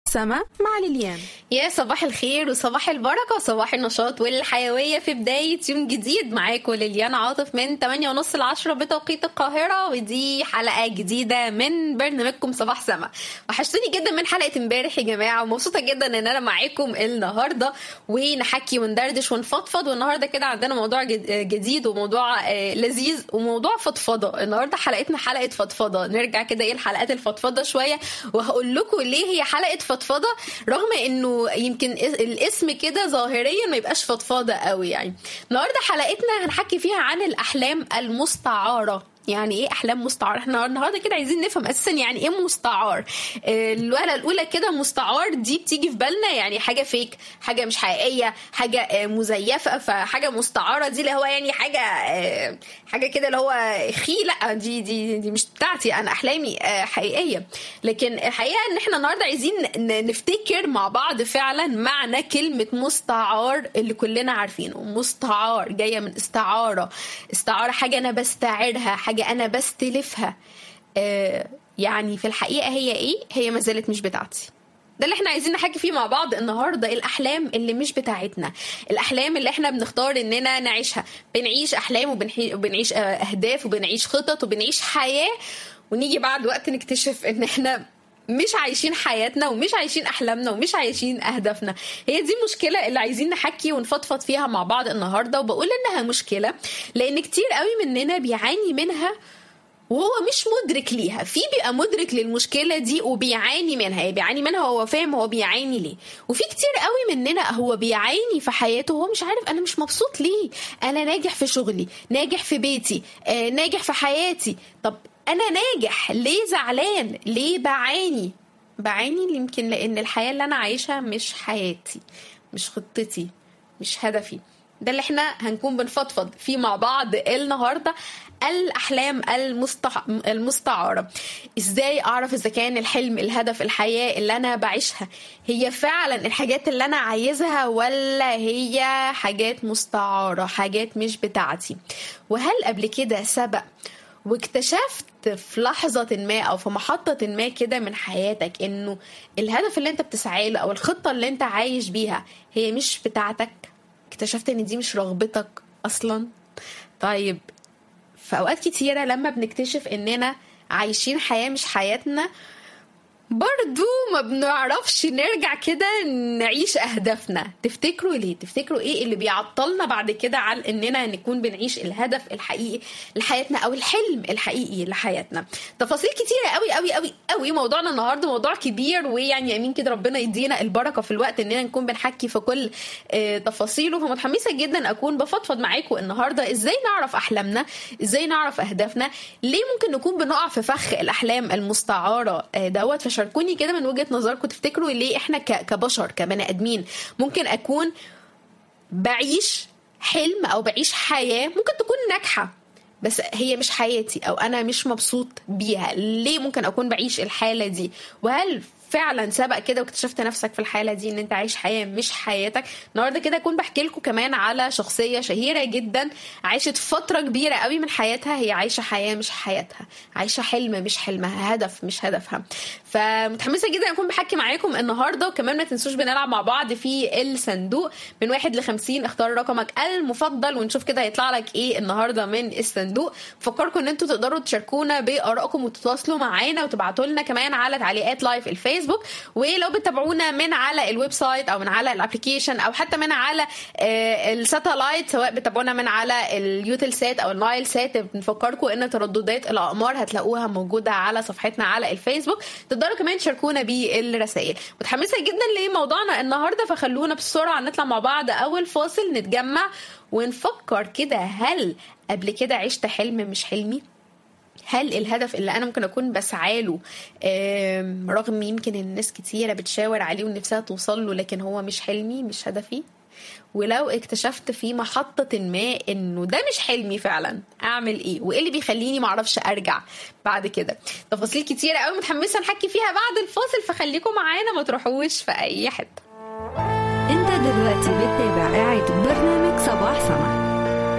سما مع ليليان يا صباح الخير وصباح البركة وصباح النشاط والحيوية في بداية يوم جديد معاكم ليليان عاطف من 8 ونص ل 10 بتوقيت القاهرة ودي حلقة جديدة من برنامجكم صباح سما وحشتوني جدا من حلقة امبارح يا جماعة ومبسوطة جدا ان انا معاكم النهاردة ونحكي وندردش ونفضفض والنهاردة كده عندنا موضوع جديد وموضوع لذيذ وموضوع فضفضة النهاردة حلقتنا حلقة فضفضة نرجع كده ايه الحلقات الفضفضة شوية وهقول لكم ليه هي حلقة فضفضة رغم انه يمكن الاسم كده ظاهريا ما يبقاش فضفاضه قوي يعني النهارده حلقتنا هنحكي فيها عن الاحلام المستعاره يعني ايه احلام مستعار احنا النهارده كده عايزين نفهم اساسا يعني ايه مستعار الوهله الاولى كده مستعار دي بتيجي في بالنا يعني حاجه فيك حاجه مش حقيقيه حاجه مزيفه فحاجه مستعاره دي اللي هو يعني حاجه حاجه كده اللي هو خي لا دي دي دي مش بتاعتي انا احلامي حقيقيه لكن الحقيقه ان احنا النهارده عايزين نفتكر مع بعض فعلا معنى كلمه مستعار اللي كلنا عارفينه مستعار جايه من استعاره استعاره حاجه انا بستعيرها حاجه انا بستلفها آه يعني في الحقيقه هي ايه هي ما زالت مش بتاعتي ده اللي احنا عايزين نحكي فيه مع بعض النهارده الاحلام اللي مش بتاعتنا الاحلام اللي احنا بنختار اننا نعيشها بنعيش احلام وبنعيش اهداف وبنعيش خطط وبنعيش حياه ونيجي بعد وقت نكتشف ان احنا مش عايشين حياتنا ومش عايشين احلامنا ومش عايشين اهدافنا هي دي المشكله اللي عايزين نحكي ونفضفض فيها مع بعض النهارده وبقول انها مشكله لان كتير قوي مننا بيعاني منها وهو مش مدرك ليها في بيبقى مدرك للمشكله دي وبيعاني منها يعني بيعاني منها وهو فاهم هو بيعاني ليه وفي كتير قوي مننا هو بيعاني في حياته وهو مش عارف انا مش مبسوط ليه انا ناجح في شغلي ناجح في بيتي آه ناجح في حياتي طب انا ناجح ليه زعلان ليه بعاني بعاني يمكن لان الحياه اللي انا عايشها مش حياتي مش خطتي مش هدفي ده اللي احنا هنكون بنفضفض فيه مع بعض النهارده الاحلام المستع... المستعاره ازاي اعرف اذا كان الحلم الهدف الحياه اللي انا بعيشها هي فعلا الحاجات اللي انا عايزها ولا هي حاجات مستعاره حاجات مش بتاعتي وهل قبل كده سبق واكتشفت في لحظة ما أو في محطة ما كده من حياتك إنه الهدف اللي أنت بتسعى له أو الخطة اللي أنت عايش بيها هي مش بتاعتك اكتشفت إن دي مش رغبتك أصلا طيب في أوقات كتيرة لما بنكتشف إننا عايشين حياة مش حياتنا برضو ما بنعرفش نرجع كده نعيش اهدافنا تفتكروا ليه تفتكروا ايه اللي بيعطلنا بعد كده على اننا نكون بنعيش الهدف الحقيقي لحياتنا او الحلم الحقيقي لحياتنا تفاصيل كتيره قوي قوي قوي قوي موضوعنا النهارده موضوع كبير ويعني امين كده ربنا يدينا البركه في الوقت اننا نكون بنحكي في كل اه تفاصيله فمتحمسه جدا اكون بفضفض معاكم النهارده ازاي نعرف احلامنا ازاي نعرف اهدافنا ليه ممكن نكون بنقع في فخ الاحلام المستعاره اه دوت شاركوني كده من وجهه نظركم تفتكروا ليه احنا كبشر كبني ادمين ممكن اكون بعيش حلم او بعيش حياه ممكن تكون ناجحه بس هي مش حياتي او انا مش مبسوط بيها ليه ممكن اكون بعيش الحاله دي وهل فعلا سبق كده واكتشفت نفسك في الحاله دي ان انت عايش حياه مش حياتك النهارده كده اكون بحكي لكم كمان على شخصيه شهيره جدا عاشت فتره كبيره قوي من حياتها هي عايشه حياه مش حياتها عايشه حلم مش حلمها هدف مش هدفها فمتحمسه جدا اكون بحكي معاكم النهارده وكمان ما تنسوش بنلعب مع بعض في الصندوق من واحد ل 50 اختار رقمك المفضل ونشوف كده هيطلع لك ايه النهارده من الصندوق بفكركم ان انتوا تقدروا تشاركونا بارائكم وتتواصلوا معانا وتبعتوا لنا كمان على تعليقات لايف الفيس فيسبوك ولو بتتابعونا من على الويب سايت او من على الابلكيشن او حتى من على الساتلايت سواء بتتابعونا من على اليوتل سات او النايل سات بنفكركم ان ترددات الاقمار هتلاقوها موجوده على صفحتنا على الفيسبوك تقدروا كمان تشاركونا بالرسائل متحمسه جدا لموضوعنا النهارده فخلونا بسرعه نطلع مع بعض اول فاصل نتجمع ونفكر كده هل قبل كده عشت حلم مش حلمي هل الهدف اللي انا ممكن اكون بسعى له رغم يمكن الناس كتيره بتشاور عليه ونفسها توصل له لكن هو مش حلمي مش هدفي ولو اكتشفت في محطة ما انه ده مش حلمي فعلا اعمل ايه وايه اللي بيخليني معرفش ارجع بعد كده تفاصيل كتيرة قوي متحمسة نحكي فيها بعد الفاصل فخليكم معانا ما تروحوش في اي حتة انت دلوقتي بتتابع قاعد برنامج